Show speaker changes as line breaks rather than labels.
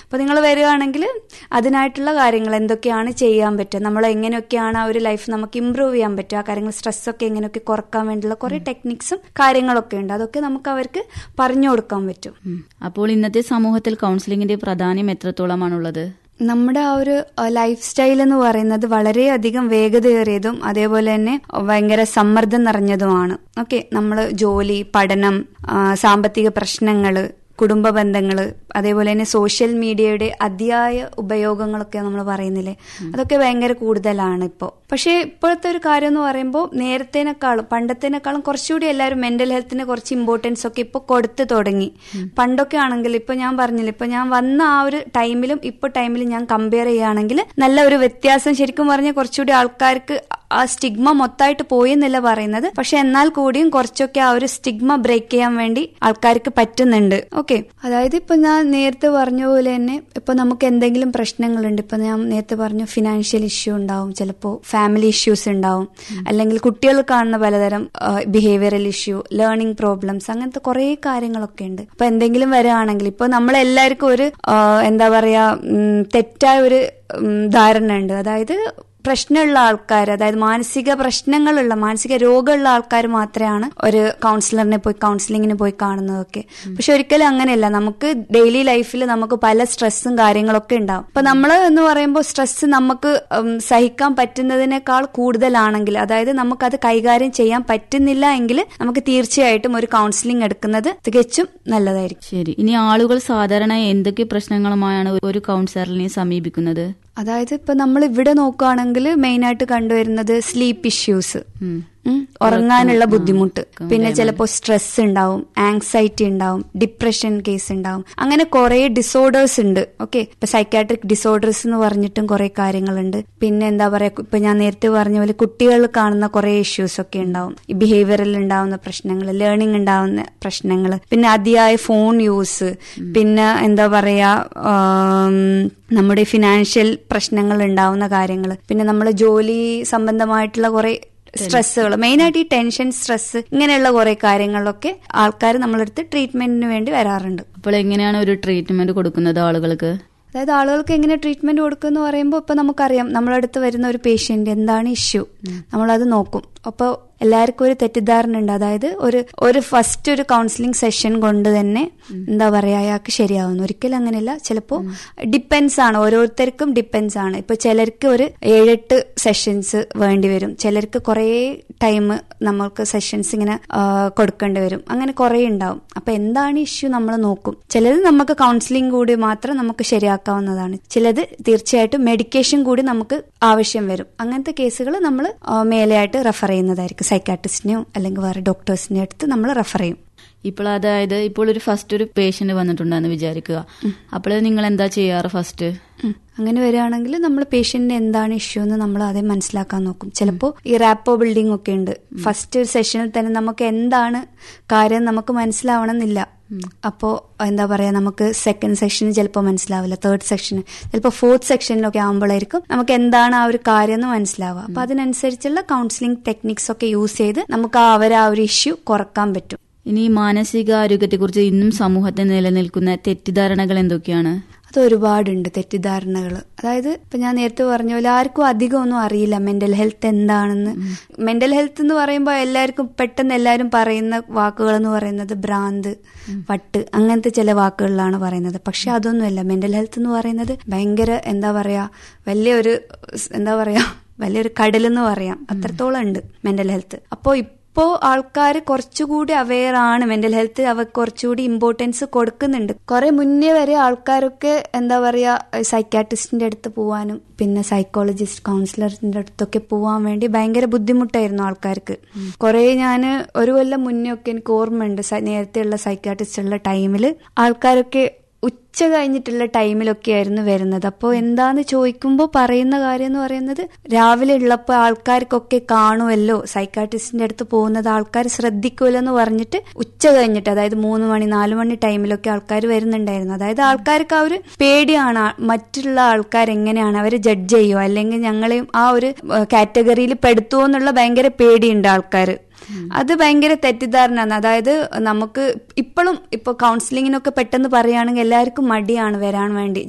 അപ്പോൾ നിങ്ങൾ വരികയാണെങ്കിൽ അതിനായിട്ടുള്ള കാര്യങ്ങൾ എന്തൊക്കെയാണ് ചെയ്യാൻ പറ്റുക നമ്മൾ എങ്ങനെയൊക്കെയാണ് ആ ഒരു ലൈഫ് നമുക്ക് ഇമ്പ്രൂവ് ചെയ്യാൻ പറ്റുക ആ കാര്യങ്ങൾ സ്ട്രെസ്സൊക്കെ എങ്ങനെയൊക്കെ കുറക്കാൻ വേണ്ടിയുള്ള കുറേ ടെക്നിക്സും കാര്യങ്ങളൊക്കെ ഉണ്ട് അതൊക്കെ നമുക്ക് അവർക്ക് പറഞ്ഞു കൊടുക്കാൻ പറ്റും
ഉം. അപ്പോൾ ഇന്നത്തെ സമൂഹത്തിൽ കൗൺസിലിംഗിന്റെ പ്രാധാന്യം എത്രത്തോളമാണുള്ളത്
നമ്മുടെ ആ ഒരു ലൈഫ് സ്റ്റൈൽ എന്ന് പറയുന്നത് വളരെയധികം വേഗതയേറിയതും അതേപോലെ തന്നെ ഭയങ്കര സമ്മർദ്ദം നിറഞ്ഞതുമാണ് ഓക്കെ നമ്മൾ ജോലി പഠനം ആ, സാമ്പത്തിക പ്രശ്നങ്ങള് കുടുംബ ബന്ധങ്ങള് അതേപോലെ തന്നെ സോഷ്യൽ മീഡിയയുടെ അതിയായ ഉപയോഗങ്ങളൊക്കെ നമ്മൾ പറയുന്നില്ലേ അതൊക്കെ ഭയങ്കര കൂടുതലാണ് ഇപ്പോൾ പക്ഷേ ഇപ്പോഴത്തെ ഒരു കാര്യം എന്ന് പറയുമ്പോൾ നേരത്തേനേക്കാളും പണ്ടത്തേനേക്കാളും കുറച്ചുകൂടി എല്ലാവരും മെന്റൽ ഹെൽത്തിന് കുറച്ച് ഇമ്പോർട്ടൻസ് ഒക്കെ ഇപ്പോൾ കൊടുത്തു തുടങ്ങി പണ്ടൊക്കെ ആണെങ്കിൽ ഇപ്പൊ ഞാൻ പറഞ്ഞില്ല ഇപ്പൊ ഞാൻ വന്ന ആ ഒരു ടൈമിലും ഇപ്പൊ ടൈമിലും ഞാൻ കമ്പയർ ചെയ്യുകയാണെങ്കിൽ നല്ല ഒരു വ്യത്യാസം ശരിക്കും പറഞ്ഞാൽ കുറച്ചുകൂടി ആൾക്കാർക്ക് ആ സ്റ്റിഗ്മ മൊത്തമായിട്ട് പോയി എന്നല്ല പറയുന്നത് പക്ഷെ എന്നാൽ കൂടിയും കുറച്ചൊക്കെ ആ ഒരു സ്റ്റിഗ്മ ബ്രേക്ക് ചെയ്യാൻ വേണ്ടി ആൾക്കാർക്ക് പറ്റുന്നുണ്ട് ഓക്കെ അതായത് ഇപ്പൊ ഞാൻ നേരത്തെ പറഞ്ഞ പോലെ തന്നെ ഇപ്പൊ നമുക്ക് എന്തെങ്കിലും പ്രശ്നങ്ങളുണ്ട് ഇപ്പൊ ഞാൻ നേരത്തെ പറഞ്ഞു ഫിനാൻഷ്യൽ ഇഷ്യൂ ഉണ്ടാവും ചിലപ്പോൾ ഫാമിലി ഇഷ്യൂസ് ഉണ്ടാവും അല്ലെങ്കിൽ കുട്ടികൾ കാണുന്ന പലതരം ബിഹേവിയറൽ ഇഷ്യൂ ലേണിംഗ് പ്രോബ്ലംസ് അങ്ങനത്തെ കുറെ കാര്യങ്ങളൊക്കെ ഉണ്ട് അപ്പൊ എന്തെങ്കിലും വരികയാണെങ്കിൽ ഇപ്പൊ നമ്മളെല്ലാവർക്കും ഒരു ആ, എന്താ പറയാ ഉം, തെറ്റായ ഒരു ഉം, ധാരണ ഉണ്ട് അതായത് പ്രശ്നമുള്ള ആൾക്കാർ അതായത് മാനസിക പ്രശ്നങ്ങളുള്ള മാനസിക രോഗമുള്ള ആൾക്കാർ മാത്രമാണ് ഒരു കൗൺസിലറിനെ പോയി കൗൺസിലിങ്ങിന് പോയി കാണുന്നതൊക്കെ പക്ഷെ ഒരിക്കലും അങ്ങനെയല്ല നമുക്ക് ഡെയിലി ലൈഫിൽ നമുക്ക് പല സ്ട്രെസ്സും കാര്യങ്ങളൊക്കെ ഉണ്ടാവും അപ്പൊ നമ്മൾ എന്ന് പറയുമ്പോൾ സ്ട്രെസ് നമുക്ക് ഉം, സഹിക്കാൻ പറ്റുന്നതിനേക്കാൾ കൂടുതലാണെങ്കിൽ അതായത് നമുക്കത് കൈകാര്യം ചെയ്യാൻ പറ്റുന്നില്ല എങ്കിൽ നമുക്ക് തീർച്ചയായിട്ടും ഒരു കൗൺസിലിംഗ് എടുക്കുന്നത് തികച്ചും നല്ലതായിരിക്കും
ശരി ഇനി ആളുകൾ സാധാരണ എന്തൊക്കെ പ്രശ്നങ്ങളുമായാണ് ഒരു കൗൺസിലറിനെ സമീപിക്കുന്നത്
അതായത് ഇപ്പൊ നമ്മൾ ഇവിടെ നോക്കുകയാണെങ്കിൽ മെയിൻ ആയിട്ട് കണ്ടുവരുന്നത് സ്ലീപ്പ് ഇഷ്യൂസ്
ഉം.
ഉം, ഉറങ്ങാനുള്ള ബുദ്ധിമുട്ട് പിന്നെ ചിലപ്പോൾ സ്ട്രെസ് ഉണ്ടാവും ആങ്സൈറ്റി ഉണ്ടാവും ഡിപ്രഷൻ കേസ് ഉണ്ടാവും അങ്ങനെ കുറെ ഡിസോർഡേഴ്സ് ഉണ്ട് ഓക്കെ ഇപ്പൊ സൈക്കാട്രിക് ഡിസോർഡേഴ്സ് എന്ന് പറഞ്ഞിട്ടും കുറെ കാര്യങ്ങളുണ്ട് പിന്നെ എന്താ പറയാ ഇപ്പൊ ഞാൻ നേരത്തെ പറഞ്ഞ പോലെ കുട്ടികൾ കാണുന്ന കുറെ ഇഷ്യൂസ് ഒക്കെ ഉണ്ടാവും ഈ ബിഹേവിയറിൽ ഉണ്ടാവുന്ന പ്രശ്നങ്ങൾ ലേണിംഗ് ഉണ്ടാവുന്ന പ്രശ്നങ്ങൾ പിന്നെ അതിയായ ഫോൺ യൂസ് പിന്നെ എന്താ പറയാ ആം, നമ്മുടെ ഫിനാൻഷ്യൽ പ്രശ്നങ്ങൾ ഉണ്ടാവുന്ന കാര്യങ്ങൾ പിന്നെ നമ്മുടെ ജോലി സംബന്ധമായിട്ടുള്ള കുറെ സ്ട്രെസ്സുകൾ മെയിനായിട്ട് ഈ ടെൻഷൻ സ്ട്രെസ് ഇങ്ങനെയുള്ള കുറെ കാര്യങ്ങളിലൊക്കെ ആൾക്കാർ നമ്മളടുത്ത് ട്രീറ്റ്മെന്റിന് വേണ്ടി വരാറുണ്ട്
അപ്പോൾ എങ്ങനെയാണ് ഒരു ട്രീറ്റ്മെന്റ് കൊടുക്കുന്നത് ആളുകൾക്ക്
അതായത് ആളുകൾക്ക് എങ്ങനെ ട്രീറ്റ്മെന്റ് കൊടുക്കുമെന്ന് പറയുമ്പോൾ ഇപ്പൊ നമുക്കറിയാം നമ്മളടുത്ത് വരുന്ന ഒരു പേഷ്യന്റ് എന്താണ് ഇഷ്യൂ നമ്മളത് നോക്കും അപ്പോൾ എല്ലാവർക്കും ഒരു തെറ്റിദ്ധാരണ ഉണ്ട് അതായത് ഒരു ഒരു ഫസ്റ്റ് ഒരു കൗൺസിലിംഗ് സെഷൻ കൊണ്ട് തന്നെ എന്താ പറയാ അയാൾക്ക് ശരിയാവുന്നു ഒരിക്കലും അങ്ങനെയല്ല ചിലപ്പോൾ ഡിപ്പെൻസ് ആണ് ഓരോരുത്തർക്കും ഡിപ്പെൻസ് ആണ് ഇപ്പൊ ചിലർക്ക് ഒരു ഏഴെട്ട് സെഷൻസ് വേണ്ടി വരും ചിലർക്ക് കുറേ ടൈം നമ്മൾക്ക് സെഷൻസ് ഇങ്ങനെ ആ, കൊടുക്കേണ്ടി വരും അങ്ങനെ കുറേ ഉണ്ടാവും അപ്പൊ എന്താണ് ഇഷ്യൂ നമ്മൾ നോക്കും ചിലത് നമുക്ക് കൗൺസിലിംഗ് കൂടി മാത്രം നമുക്ക് ശരിയാക്കാവുന്നതാണ് ചിലത് തീർച്ചയായിട്ടും മെഡിക്കേഷൻ കൂടി നമുക്ക് ആവശ്യം വരും അങ്ങനത്തെ കേസുകൾ നമ്മൾ മേലെയായിട്ട് റെഫർ ചെയ്യുന്നതായിരിക്കും സൈക്കാട്രിസ്റ്റിനെയോ അല്ലെങ്കിൽ വേറെ ഡോക്ടേഴ്സിനെ അടുത്ത് നമ്മൾ റെഫർ ചെയ്യും
ഇപ്പോൾ അതായത് ഇപ്പോൾ ഒരു ഫസ്റ്റ് ഒരു പേഷ്യന്റ് വന്നിട്ടുണ്ടെന്ന് വിചാരിക്കുക അപ്പോൾ നിങ്ങൾ എന്താ ചെയ്യാറ് ഫസ്റ്റ്
ഉം. അങ്ങനെ വരികയാണെങ്കിൽ നമ്മൾ പേഷ്യന്റിന് എന്താണ് ഇഷ്യൂ എന്ന് നമ്മൾ ആദ്യം മനസ്സിലാക്കാൻ നോക്കും ചിലപ്പോൾ ഈ റാപ്പോ ബിൽഡിംഗ് ഒക്കെ ഉണ്ട് ഫസ്റ്റ് ഒരു സെഷനിൽ തന്നെ നമുക്ക് എന്താണ് കാര്യം നമുക്ക് മനസ്സിലാവണമെന്നില്ല അപ്പോൾ എന്താ പറയാ നമുക്ക് സെക്കൻഡ് സെക്ഷന് ചിലപ്പോൾ മനസ്സിലാവില്ല തേർഡ് സെക്ഷന് ചിലപ്പോൾ ഫോർത്ത് സെക്ഷനിലൊക്കെ ആകുമ്പോഴായിരിക്കും നമുക്ക് എന്താണ് ആ ഒരു കാര്യം എന്ന് മനസ്സിലാവുക അപ്പൊ അതിനനുസരിച്ചുള്ള കൗൺസിലിംഗ് ടെക്നിക്സ് ഒക്കെ യൂസ് ചെയ്ത് നമുക്ക് ആ അവർ ആ ഒരു ഇഷ്യൂ കുറക്കാൻ പറ്റും
ഇനി മാനസിക ആരോഗ്യത്തെക്കുറിച്ച് ഇന്നും സമൂഹത്തിൽ നിലനിൽക്കുന്ന തെറ്റിദ്ധാരണകൾ എന്തൊക്കെയാണ്
അത് ഒരുപാടുണ്ട് തെറ്റിദ്ധാരണകൾ അതായത് ഇപ്പൊ ഞാൻ നേരത്തെ പറഞ്ഞ പോലെ ആർക്കും അധികം ഒന്നും അറിയില്ല മെന്റൽ ഹെൽത്ത് എന്താണെന്ന് മെന്റൽ ഹെൽത്ത് എന്ന് പറയുമ്പോൾ എല്ലാവർക്കും പെട്ടെന്ന് എല്ലാവരും പറയുന്ന വാക്കുകൾ എന്ന് പറയുന്നത് ഭ്രാന്ത് വട്ട് അങ്ങനത്തെ ചില വാക്കുകളിലാണ് പറയുന്നത് പക്ഷെ അതൊന്നുമല്ല മെന്റൽ ഹെൽത്ത് എന്ന് പറയുന്നത് ഭയങ്കര എന്താ പറയാ വലിയൊരു സ് എന്താ പറയാ വലിയൊരു കടലെന്ന് പറയാം അത്രത്തോളം ഉണ്ട് മെന്റൽ ഹെൽത്ത് അപ്പോൾ ഇപ്പോൾ ആൾക്കാർ കുറച്ചുകൂടി അവെയർ ആണ് മെന്റൽ ഹെൽത്ത് അവർ കുറച്ചുകൂടി ഇമ്പോർട്ടൻസ് കൊടുക്കുന്നുണ്ട് കുറെ മുന്നേ വരെ ആൾക്കാരൊക്കെ എന്താ പറയാ സൈക്കാട്രിസ്റ്റിന്റെ അടുത്ത് പോവാനും പിന്നെ സൈക്കോളജിസ്റ്റ് കൗൺസിലറിന്റെ അടുത്തൊക്കെ പോവാൻ വേണ്ടി ഭയങ്കര ബുദ്ധിമുട്ടായിരുന്നു ആൾക്കാർക്ക് കുറെ ഞാൻ ഒരു കൊല്ലം മുന്നേ ഒക്കെ എനിക്ക് ഓർമ്മയുണ്ട് സ- നേരത്തെയുള്ള സൈക്കാട്രിസ്റ്റ് ഉള്ള ടൈമിൽ ആൾക്കാരൊക്കെ ഉച്ച കഴിഞ്ഞിട്ടുള്ള ടൈമിലൊക്കെ ആയിരുന്നു വരുന്നത് അപ്പോൾ എന്താന്ന് ചോദിക്കുമ്പോൾ പറയുന്ന കാര്യം എന്ന് പറയുന്നത് രാവിലെ ഉള്ളപ്പോൾ ആൾക്കാർക്കൊക്കെ കാണുമല്ലോ സൈക്കാട്രിസ്റ്റിന്റെ അടുത്ത് പോകുന്നത് ആൾക്കാർ ശ്രദ്ധിക്കുമല്ലോ എന്ന് പറഞ്ഞിട്ട് ഉച്ച കഴിഞ്ഞിട്ട് അതായത് മൂന്ന് മണി നാല് മണി ടൈമിലൊക്കെ ആൾക്കാർ വരുന്നുണ്ടായിരുന്നു അതായത് ആൾക്കാർക്ക് ആ ഒരു പേടിയാണ് ആ- മറ്റുള്ള ആൾക്കാർ എങ്ങനെയാണ് അവർ ജഡ്ജ് ചെയ്യുമോ അല്ലെങ്കിൽ ഞങ്ങളെയും ആ ഒരു കാറ്റഗറിയിൽ പെടുത്തുമോ എന്നുള്ള ഭയങ്കര പേടിയുണ്ട് ആൾക്കാർ അത് ഭയങ്കര തെറ്റിദ്ധാരണയാണ് അതായത് നമുക്ക് ഇപ്പോഴും ഇപ്പൊ കൗൺസിലിങ്ങിനൊക്കെ പെട്ടെന്ന് പറയുകയാണെങ്കിൽ എല്ലാവർക്കും മടിയാണ് വരാൻ വേണ്ടി